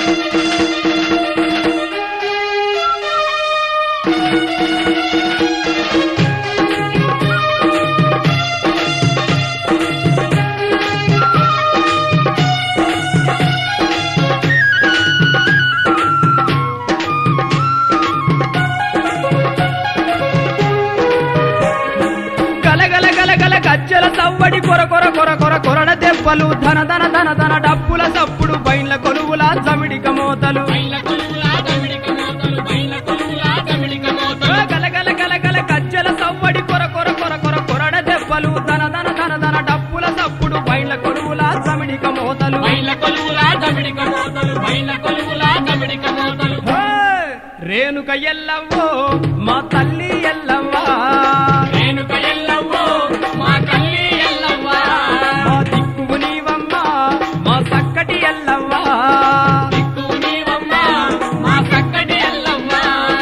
గలగల గలగల గజ్జల సవ్వడి కొర కొర కొర కొర కొరడ దెబ్బలు ధన ధన ధన ధన డప్పుల సప్పుడు బైన్ల కొలువుల జమిడిక మోతలు బయల కొలువులా దమిడిక మోతలు బయల కొలువులా దమిడిక మోతలు గలగల గలగల గజ్జల సవ్వడి కొర కొర కొర కొర కొరడ దెబ్బలు ధన ధన ధన ధన డప్పుల సప్పుడు బైన్ల కొలువుల జమిడిక మోతలు బయల కొలువులా దమిడిక మోతలు బయల కొలువులా దమిడిక మోతలు హే! రేణుక ఎల్లవ్వో మా తల్లి ఎల్లవ్వా రేణుక ఎల్లవ్వో మా తల్లి ఎల్లవ్వా మా దిక్కువు నీవమ్మా మా చక్కటి ఎల్లవ్వా దిక్కు నీవమ్మా మా చక్కటి ఎల్లవ్వా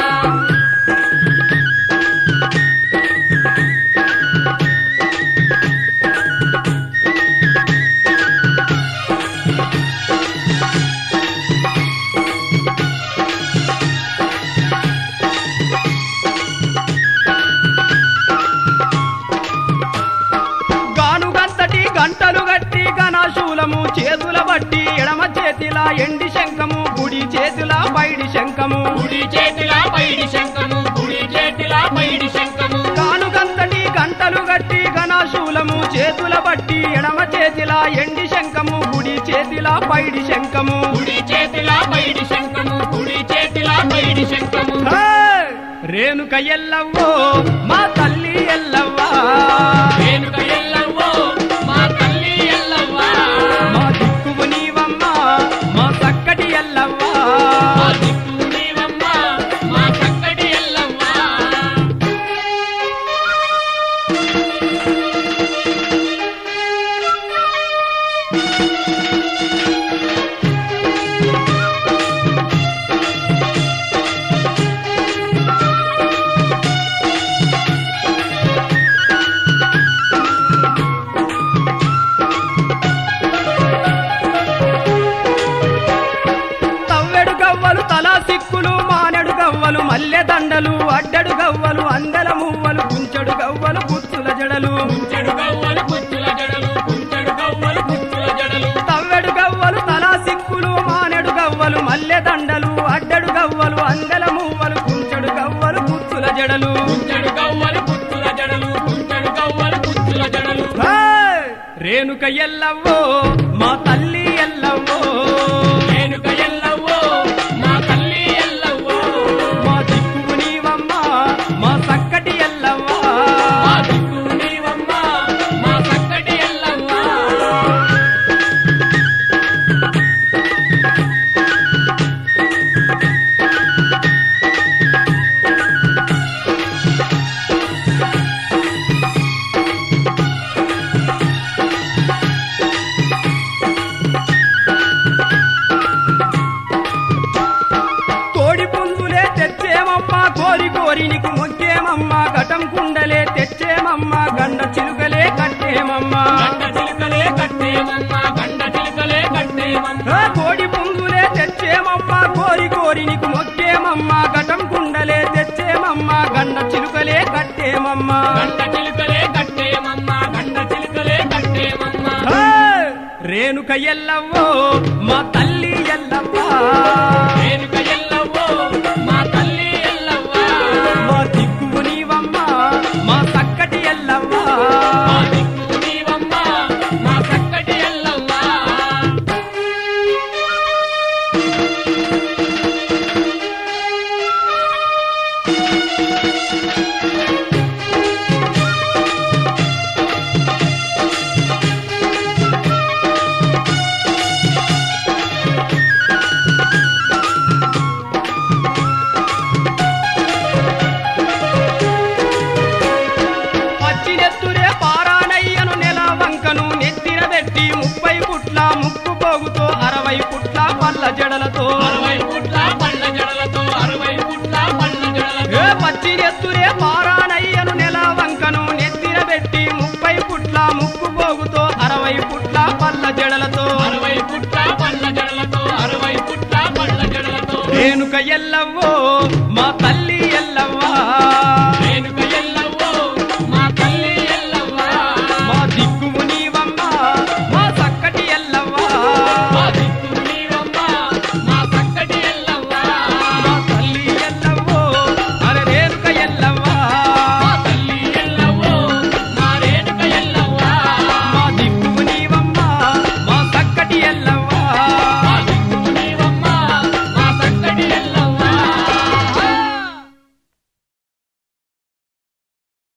గానుగంతటి గంటలు గట్టి గణశూలము చేతుల బట్టి ఎడమ చేతిల ఎండి శంఖము గుడి చేతుల బయడి శంఖము కుడి చేతిలా పైడి శంఖము కుడి చేతిలా పైడి శంఖము గానుగంతటి గంటలు గట్టి గణశూలము చేతుల బట్టి ఎడమ చేతిల ఎండి శంఖము గుడి చేతిల బయడి శంఖము కుడి చేతిలా పైడి శంఖము కుడి చేతిలా పైడి శంఖము హే! రేణుక ఎల్లవ్వో మా తల్లి ఎల్లవ్వా రేణుక ఎల్లవ్వో మా తల్లి ఎల్లవ్వా మా దిక్కువు నీవమ్మా మా చక్కటి ఎల్లవ్వా మా దిక్కు నీవమ్మా మా చక్కటి ఎల్లవ్వా తవ్వెడు గవ్వలు తలా సిక్కులు మానెడు గవ్వలు మల్లె దండలు అడ్డడు గవ్వలు అందల మువ్వలు కుంచెడు గవ్వలు పుత్తుల జడలు కుంచెడు గవ్వలు కుచ్చుల జడలు కుంచెడు గవ్వలు కుచ్చుల జడలు తవ్వెడు గవ్వలు తలా సిక్కులు మానెడు గవ్వలు మల్లె దండలు అడ్డడు గవ్వలు అందల మువ్వలు కుంచెడు గవ్వలు పుత్తుల జడలు కుంచెడు గవ్వలు కుచ్చుల జడలు కుంచెడు గవ్వలు కుచ్చుల జడలు హే! రేణుక ఎల్లవ్వో మా తల్లి ఎల్లవ్వో రేణుక ఎల్లవ్వో మా తల్లి ఎల్లవ్వో మా దిక్కువు నీవమ్మా మా చక్కటి ఎల్లవ్వా మా దిక్కు నీవమ్మా మా చక్కటి ఎల్లవ్వా కోడి పుంజులే తెచ్చేమమ్మా కోరి కోరి నీకు మొక్కేమమ్మా ఘటం కుండలే తెచ్చేమమ్మా గండ చిలుకలే కట్టేమమ్మా గండ చిలుకలే కట్టేమమ్మా గండ చిలుకలే కట్టేమమ్మా ఆ కోడి పుంజులే తెచ్చేమమ్మా కోరి కోరి నీకు మొక్కేమమ్మా ఘటం కుండలే తెచ్చేమమ్మా గండ చిలుకలే కట్టేమమ్మా గండ చిలుకలే కట్టేమమ్మా గండ చిలుకలే కట్టేమమ్మా హే! రేణుక ఎల్లవ్వో మా తల్లి ఎల్లవ్వా రేణుక ఎల్లవ్వో మా తల్లి ఎల్లవ్వా మా దిక్కువు నీవమ్మా మా చక్కటి ఎల్లవ్వా మా దిక్కు నీవమ్మా మా చక్కటి ఎల్లవ్వా పచ్చినెత్తురే పారానయ్యను నెల వంకను నెత్తిన పెట్టి ముప్పై పుట్ల ముక్కు పోగుతో అరవై పుట్ల పళ్ళ జడలతో అరవై పుట్ల పళ్ళ జడలతో అరవై పుట్ల పళ్ళ జడలతో ఏ పచ్చినెత్తురే పారానయ్యను నెల వంకను నెత్తిన పెట్టి ముప్పై పుట్ల ముక్కు పోగుతో అరవై పుట్ల పళ్ళ జడలతో అరవై పుట్ల పళ్ళ జడలతో అరవై పుట్ల పళ్ళ రేణుక ఎల్లవ్వో మా తల్లి